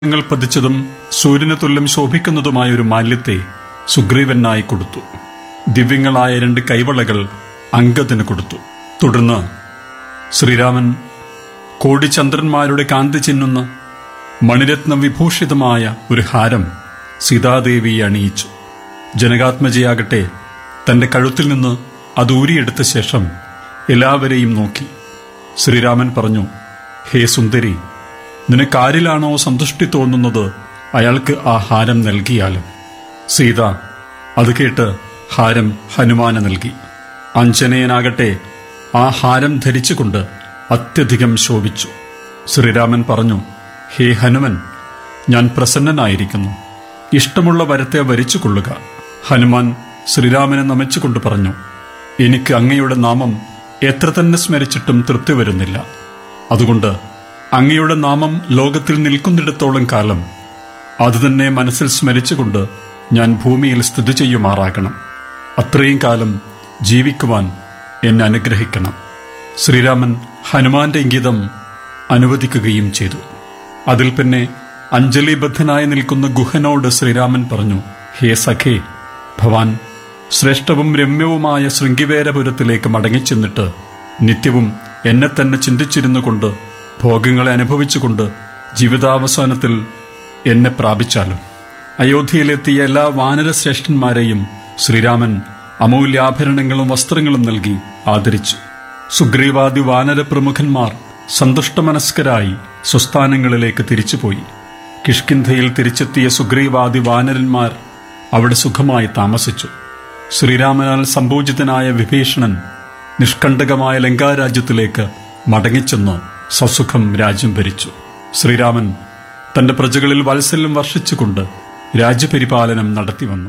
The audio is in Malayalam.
ങ്ങൾ പതിച്ചതും സൂര്യന് തുല്യം ശോഭിക്കുന്നതുമായ ഒരു മാല്യത്തെ സുഗ്രീവനായി കൊടുത്തു ദിവ്യങ്ങളായ രണ്ട് കൈവളകൾ അങ്കത്തിന് കൊടുത്തു തുടർന്ന് ശ്രീരാമൻ കോടിചന്ദ്രന്മാരുടെ കാന്തി ചിന്നുന്ന മണിരത്ന വിഭൂഷിതമായ ഒരു ഹാരം സീതാദേവിയെ അണിയിച്ചു ജനകാത്മജയാകട്ടെ തന്റെ കഴുത്തിൽ നിന്ന് അത് ഊരിയെടുത്ത ശേഷം എല്ലാവരെയും നോക്കി ശ്രീരാമൻ പറഞ്ഞു ഹേ സുന്ദരി നിനക്കാരിലാണോ സന്തുഷ്ടി തോന്നുന്നത് അയാൾക്ക് ആ ഹാരം നൽകിയാലും സീത അത് കേട്ട് ഹാരം ഹനുമാന് നൽകി അഞ്ജനയനാകട്ടെ ആ ഹാരം ധരിച്ചുകൊണ്ട് അത്യധികം ശോഭിച്ചു ശ്രീരാമൻ പറഞ്ഞു ഹേ ഹനുമൻ ഞാൻ പ്രസന്നനായിരിക്കുന്നു ഇഷ്ടമുള്ള വരത്തെ വരിച്ചുകൊള്ളുക ഹനുമാൻ ശ്രീരാമനെ നമിച്ചുകൊണ്ട് പറഞ്ഞു എനിക്ക് അങ്ങയുടെ നാമം എത്ര തന്നെ സ്മരിച്ചിട്ടും തൃപ്തി വരുന്നില്ല അതുകൊണ്ട് അങ്ങയുടെ നാമം ലോകത്തിൽ നിൽക്കുന്നിടത്തോളം കാലം അതുതന്നെ മനസ്സിൽ സ്മരിച്ചുകൊണ്ട് ഞാൻ ഭൂമിയിൽ സ്ഥിതി ചെയ്യുമാറാകണം അത്രയും കാലം ജീവിക്കുവാൻ എന്നെ അനുഗ്രഹിക്കണം ശ്രീരാമൻ ഹനുമാന്റെ ഇംഗിതം അനുവദിക്കുകയും ചെയ്തു അതിൽ പിന്നെ അഞ്ജലിബദ്ധനായി നിൽക്കുന്ന ഗുഹനോട് ശ്രീരാമൻ പറഞ്ഞു ഹേ സഖേ ഭവാൻ ശ്രേഷ്ഠവും രമ്യവുമായ ശൃംഗിവേരപുരത്തിലേക്ക് മടങ്ങിച്ചെന്നിട്ട് നിത്യവും എന്നെ തന്നെ ചിന്തിച്ചിരുന്നു കൊണ്ട് ഭോഗങ്ങളെ അനുഭവിച്ചുകൊണ്ട് ജീവിതാവസാനത്തിൽ എന്നെ പ്രാപിച്ചാലും അയോധ്യയിലെത്തിയ എല്ലാ വാനരശ്രേഷ്ഠന്മാരെയും ശ്രീരാമൻ അമൂല്യാഭരണങ്ങളും വസ്ത്രങ്ങളും നൽകി ആദരിച്ചു സുഗ്രീവാദി വാനര പ്രമുഖന്മാർ സന്തുഷ്ടമനസ്കരായി സ്വസ്ഥാനങ്ങളിലേക്ക് തിരിച്ചുപോയി കിഷ്കിന്ധയിൽ തിരിച്ചെത്തിയ സുഗ്രീവാദി വാനരന്മാർ അവിടെ സുഖമായി താമസിച്ചു ശ്രീരാമനാൽ സംഭൂജിതനായ വിഭീഷണൻ നിഷ്കണ്ടകമായ ലങ്കാരാജ്യത്തിലേക്ക് മടങ്ങിച്ചെന്ന് സസുഖം രാജ്യം ഭരിച്ചു ശ്രീരാമൻ തന്റെ പ്രജകളിൽ വാത്സല്യം വർഷിച്ചുകൊണ്ട് രാജ്യപരിപാലനം നടത്തിവന്നു